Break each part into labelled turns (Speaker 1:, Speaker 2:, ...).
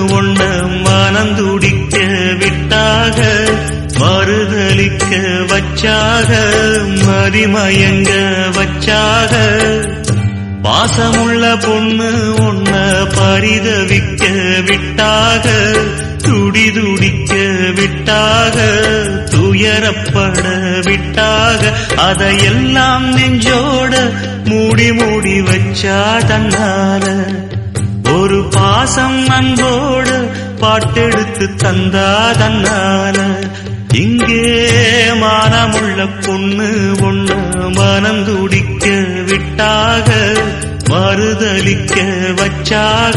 Speaker 1: ஒண்ண மனந்துடிக்க விட்டாக மறுதலிக்க வச்சாக மதிமயங்க வச்சாக பாசமுள்ள பொண்ணு ஒன்ன பரிதவிக்க விட்டாக துடி துடிக்க விட்டாக துயரப்பட விட்டாக அதையெல்லாம் நெஞ்சோட மூடி மூடி வச்சா தன்னால ஒரு பாசம் அன்போடு பாட்டெடுத்து தந்தா தன்னால இங்கே மானமுள்ள பொண்ணு ஒண்ணு மனம் துடிக்க விட்டாக மறுதலிக்க வச்சாக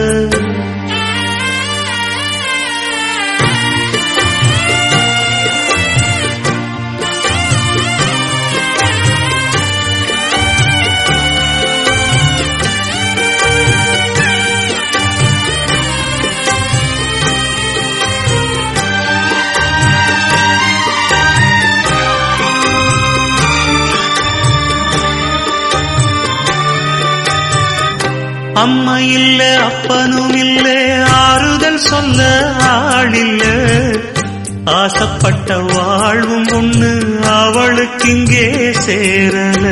Speaker 1: அம்மா இல்ல அப்பனும் இல்ல ஆறுதல் சொல்ல ஆளில்ல ஆசைப்பட்ட வாழ்வும் ஒண்ணு அவளுக்கு இங்கே சேரல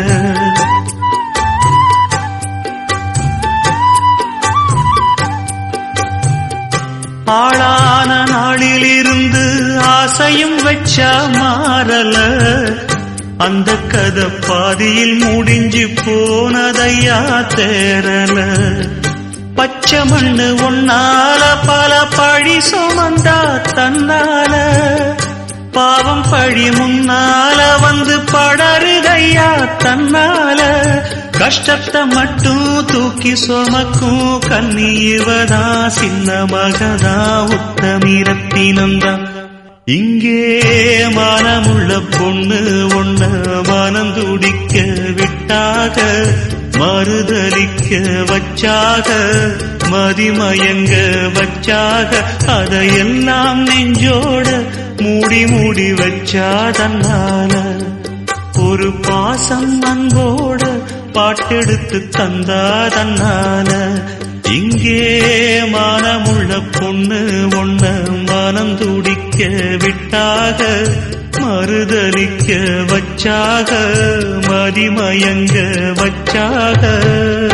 Speaker 1: ஆளான நாளிலிருந்து ஆசையும் வச்சா மாறல அந்த கதை பாதியில் முடிஞ்சு போனதையா தேரல பச்சை மண்ணு ஒன்னால பல பழி சுமந்தா தன்னால பாவம் பழி முன்னால வந்து படருதையா தன்னால கஷ்டத்தை மட்டும் தூக்கி சுமக்கும் கன்னி இவதா சின்ன மகதா உத்தமிரத்தினந்தான் இங்கே மனமுள்ள பொண்ணு ஒண்ண மனம் துடிக்க விட்டாக மறுதலிக்க வச்சாக மதிமயங்க வச்சாக அதையெல்லாம் நெஞ்சோட மூடி மூடி வச்சா தன்னால ஒரு பாசம் அன்போட பாட்டெடுத்து தந்தா தன்னால இங்கே மானமுள்ள பொண்ணு ஒண்ண மனம் துடிக்க விட்டாக மறுதலிக்க வச்சாக மதிமயங்க வச்சாக